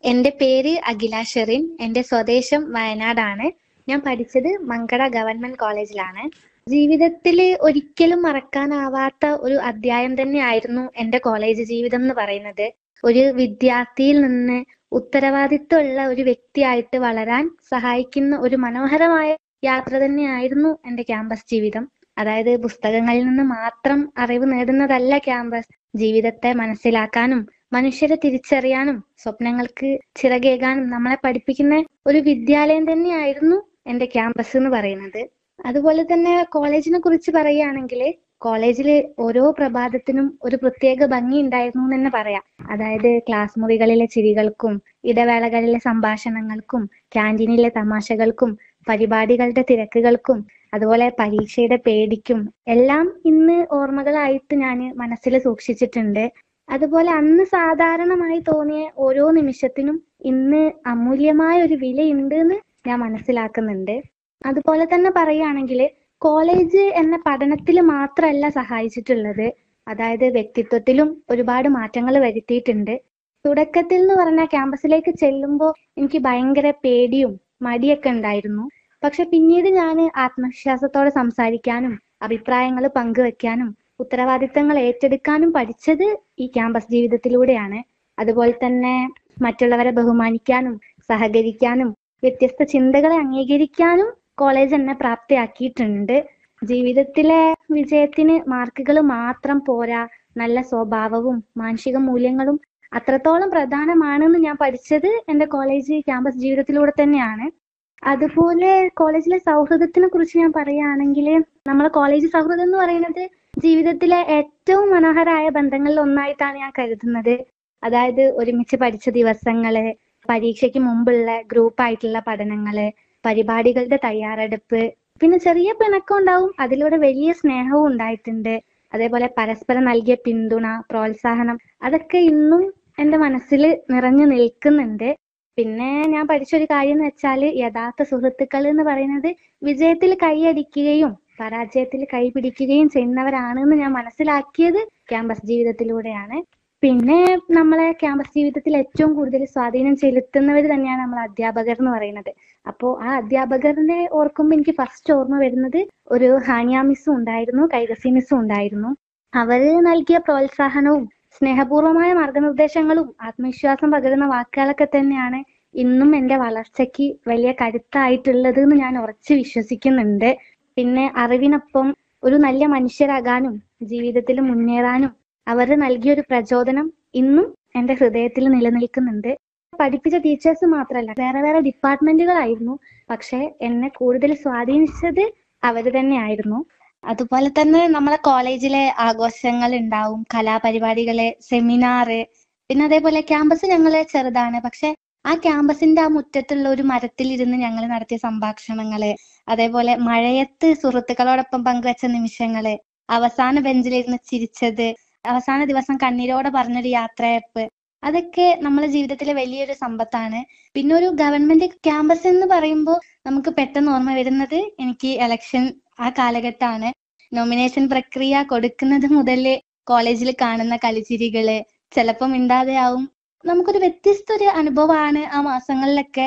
എന്റെ പേര് അഖില ഷെറിൻ എന്റെ സ്വദേശം വയനാടാണ് ഞാൻ പഠിച്ചത് മങ്കട ഗവൺമെന്റ് കോളേജിലാണ് ജീവിതത്തിൽ ഒരിക്കലും മറക്കാനാവാത്ത ഒരു അധ്യായം തന്നെയായിരുന്നു എന്റെ കോളേജ് ജീവിതം എന്ന് പറയുന്നത് ഒരു വിദ്യാർത്ഥിയിൽ നിന്ന് ഉത്തരവാദിത്വമുള്ള ഒരു വ്യക്തിയായിട്ട് വളരാൻ സഹായിക്കുന്ന ഒരു മനോഹരമായ യാത്ര തന്നെയായിരുന്നു എന്റെ ക്യാമ്പസ് ജീവിതം അതായത് പുസ്തകങ്ങളിൽ നിന്ന് മാത്രം അറിവ് നേടുന്നതല്ല ക്യാമ്പസ് ജീവിതത്തെ മനസ്സിലാക്കാനും മനുഷ്യരെ തിരിച്ചറിയാനും സ്വപ്നങ്ങൾക്ക് ചിറകേകാനും നമ്മളെ പഠിപ്പിക്കുന്ന ഒരു വിദ്യാലയം തന്നെയായിരുന്നു എന്റെ ക്യാമ്പസ് എന്ന് പറയുന്നത് അതുപോലെ തന്നെ കോളേജിനെ കുറിച്ച് പറയുകയാണെങ്കിൽ കോളേജിൽ ഓരോ പ്രഭാതത്തിനും ഒരു പ്രത്യേക ഭംഗി ഉണ്ടായിരുന്നു എന്ന് തന്നെ പറയാം അതായത് ക്ലാസ് മുറികളിലെ ചിരികൾക്കും ഇടവേളകളിലെ സംഭാഷണങ്ങൾക്കും ക്യാൻറ്റീനിലെ തമാശകൾക്കും പരിപാടികളുടെ തിരക്കുകൾക്കും അതുപോലെ പരീക്ഷയുടെ പേടിക്കും എല്ലാം ഇന്ന് ഓർമ്മകളായിട്ട് ഞാൻ മനസ്സിൽ സൂക്ഷിച്ചിട്ടുണ്ട് അതുപോലെ അന്ന് സാധാരണമായി തോന്നിയ ഓരോ നിമിഷത്തിനും ഇന്ന് അമൂല്യമായ ഒരു വിലയുണ്ട് എന്ന് ഞാൻ മനസ്സിലാക്കുന്നുണ്ട് അതുപോലെ തന്നെ പറയുകയാണെങ്കിൽ കോളേജ് എന്ന പഠനത്തിൽ മാത്രമല്ല സഹായിച്ചിട്ടുള്ളത് അതായത് വ്യക്തിത്വത്തിലും ഒരുപാട് മാറ്റങ്ങൾ വരുത്തിയിട്ടുണ്ട് തുടക്കത്തിൽ എന്ന് പറഞ്ഞാൽ ക്യാമ്പസിലേക്ക് ചെല്ലുമ്പോൾ എനിക്ക് ഭയങ്കര പേടിയും മടിയൊക്കെ ഉണ്ടായിരുന്നു പക്ഷെ പിന്നീട് ഞാൻ ആത്മവിശ്വാസത്തോടെ സംസാരിക്കാനും അഭിപ്രായങ്ങൾ പങ്കുവെക്കാനും ഉത്തരവാദിത്തങ്ങൾ ഏറ്റെടുക്കാനും പഠിച്ചത് ഈ ക്യാമ്പസ് ജീവിതത്തിലൂടെയാണ് അതുപോലെ തന്നെ മറ്റുള്ളവരെ ബഹുമാനിക്കാനും സഹകരിക്കാനും വ്യത്യസ്ത ചിന്തകളെ അംഗീകരിക്കാനും കോളേജ് എന്നെ പ്രാപ്തിയാക്കിയിട്ടുണ്ട് ജീവിതത്തിലെ വിജയത്തിന് മാർക്കുകൾ മാത്രം പോരാ നല്ല സ്വഭാവവും മാനസിക മൂല്യങ്ങളും അത്രത്തോളം പ്രധാനമാണെന്ന് ഞാൻ പഠിച്ചത് എൻ്റെ കോളേജ് ക്യാമ്പസ് ജീവിതത്തിലൂടെ തന്നെയാണ് അതുപോലെ കോളേജിലെ സൗഹൃദത്തിനെ കുറിച്ച് ഞാൻ പറയുകയാണെങ്കിൽ നമ്മളെ കോളേജ് സൗഹൃദം എന്ന് പറയുന്നത് ജീവിതത്തിലെ ഏറ്റവും മനോഹരമായ ബന്ധങ്ങളിൽ ഒന്നായിട്ടാണ് ഞാൻ കരുതുന്നത് അതായത് ഒരുമിച്ച് പഠിച്ച ദിവസങ്ങള് പരീക്ഷയ്ക്ക് മുമ്പുള്ള ഗ്രൂപ്പായിട്ടുള്ള പഠനങ്ങള് പരിപാടികളുടെ തയ്യാറെടുപ്പ് പിന്നെ ചെറിയ പിണക്കം ഉണ്ടാവും അതിലൂടെ വലിയ സ്നേഹവും ഉണ്ടായിട്ടുണ്ട് അതേപോലെ പരസ്പരം നൽകിയ പിന്തുണ പ്രോത്സാഹനം അതൊക്കെ ഇന്നും എൻ്റെ മനസ്സിൽ നിറഞ്ഞു നിൽക്കുന്നുണ്ട് പിന്നെ ഞാൻ പഠിച്ചൊരു കാര്യം എന്ന് വെച്ചാൽ യഥാർത്ഥ സുഹൃത്തുക്കൾ എന്ന് പറയുന്നത് വിജയത്തിൽ കൈയടിക്കുകയും പരാജയത്തിൽ കൈപിടിക്കുകയും ചെയ്യുന്നവരാണെന്ന് ഞാൻ മനസ്സിലാക്കിയത് ക്യാമ്പസ് ജീവിതത്തിലൂടെയാണ് പിന്നെ നമ്മളെ ക്യാമ്പസ് ജീവിതത്തിൽ ഏറ്റവും കൂടുതൽ സ്വാധീനം ചെലുത്തുന്നവർ തന്നെയാണ് നമ്മൾ അധ്യാപകർ എന്ന് പറയുന്നത് അപ്പോൾ ആ അധ്യാപകരെ ഓർക്കുമ്പോൾ എനിക്ക് ഫസ്റ്റ് ഓർമ്മ വരുന്നത് ഒരു ഹാനിയ മിസ്സും ഉണ്ടായിരുന്നു കൈകസി മിസ്സും ഉണ്ടായിരുന്നു അവര് നൽകിയ പ്രോത്സാഹനവും സ്നേഹപൂർവമായ മാർഗനിർദ്ദേശങ്ങളും ആത്മവിശ്വാസം പകരുന്ന വാക്കുകളൊക്കെ തന്നെയാണ് ഇന്നും എൻ്റെ വളർച്ചയ്ക്ക് വലിയ കരുത്തായിട്ടുള്ളത് എന്ന് ഞാൻ ഉറച്ചു വിശ്വസിക്കുന്നുണ്ട് പിന്നെ അറിവിനൊപ്പം ഒരു നല്ല മനുഷ്യരാകാനും ജീവിതത്തിൽ മുന്നേറാനും അവർ നൽകിയൊരു പ്രചോദനം ഇന്നും എൻ്റെ ഹൃദയത്തിൽ നിലനിൽക്കുന്നുണ്ട് പഠിപ്പിച്ച ടീച്ചേഴ്സ് മാത്രമല്ല വേറെ വേറെ ഡിപ്പാർട്ട്മെന്റുകളായിരുന്നു പക്ഷെ എന്നെ കൂടുതൽ സ്വാധീനിച്ചത് അവർ തന്നെയായിരുന്നു അതുപോലെ തന്നെ നമ്മളെ കോളേജിലെ ആഘോഷങ്ങൾ ഉണ്ടാവും കലാപരിപാടികള് സെമിനാറ് പിന്നെ അതേപോലെ ക്യാമ്പസ് ഞങ്ങള് ചെറുതാണ് പക്ഷെ ആ ക്യാമ്പസിന്റെ ആ മുറ്റത്തുള്ള ഒരു മരത്തിലിരുന്ന് ഞങ്ങൾ നടത്തിയ സംഭാഷണങ്ങള് അതേപോലെ മഴയത്ത് സുഹൃത്തുക്കളോടൊപ്പം പങ്കുവച്ച നിമിഷങ്ങള് അവസാന ബെഞ്ചിലിരുന്ന് ചിരിച്ചത് അവസാന ദിവസം കണ്ണീരോടെ പറഞ്ഞൊരു യാത്രയപ്പ് അതൊക്കെ നമ്മളെ ജീവിതത്തിലെ വലിയൊരു സമ്പത്താണ് പിന്നെ ഒരു ഗവൺമെന്റ് ക്യാമ്പസ് എന്ന് പറയുമ്പോൾ നമുക്ക് പെട്ടെന്ന് ഓർമ്മ വരുന്നത് എനിക്ക് ഇലക്ഷൻ ആ കാലഘട്ടമാണ് നോമിനേഷൻ പ്രക്രിയ കൊടുക്കുന്നത് മുതൽ കോളേജിൽ കാണുന്ന കളിച്ചിരികള് ചിലപ്പോൾ മിണ്ടാതെയാവും നമുക്കൊരു വ്യത്യസ്ത ഒരു അനുഭവമാണ് ആ മാസങ്ങളിലൊക്കെ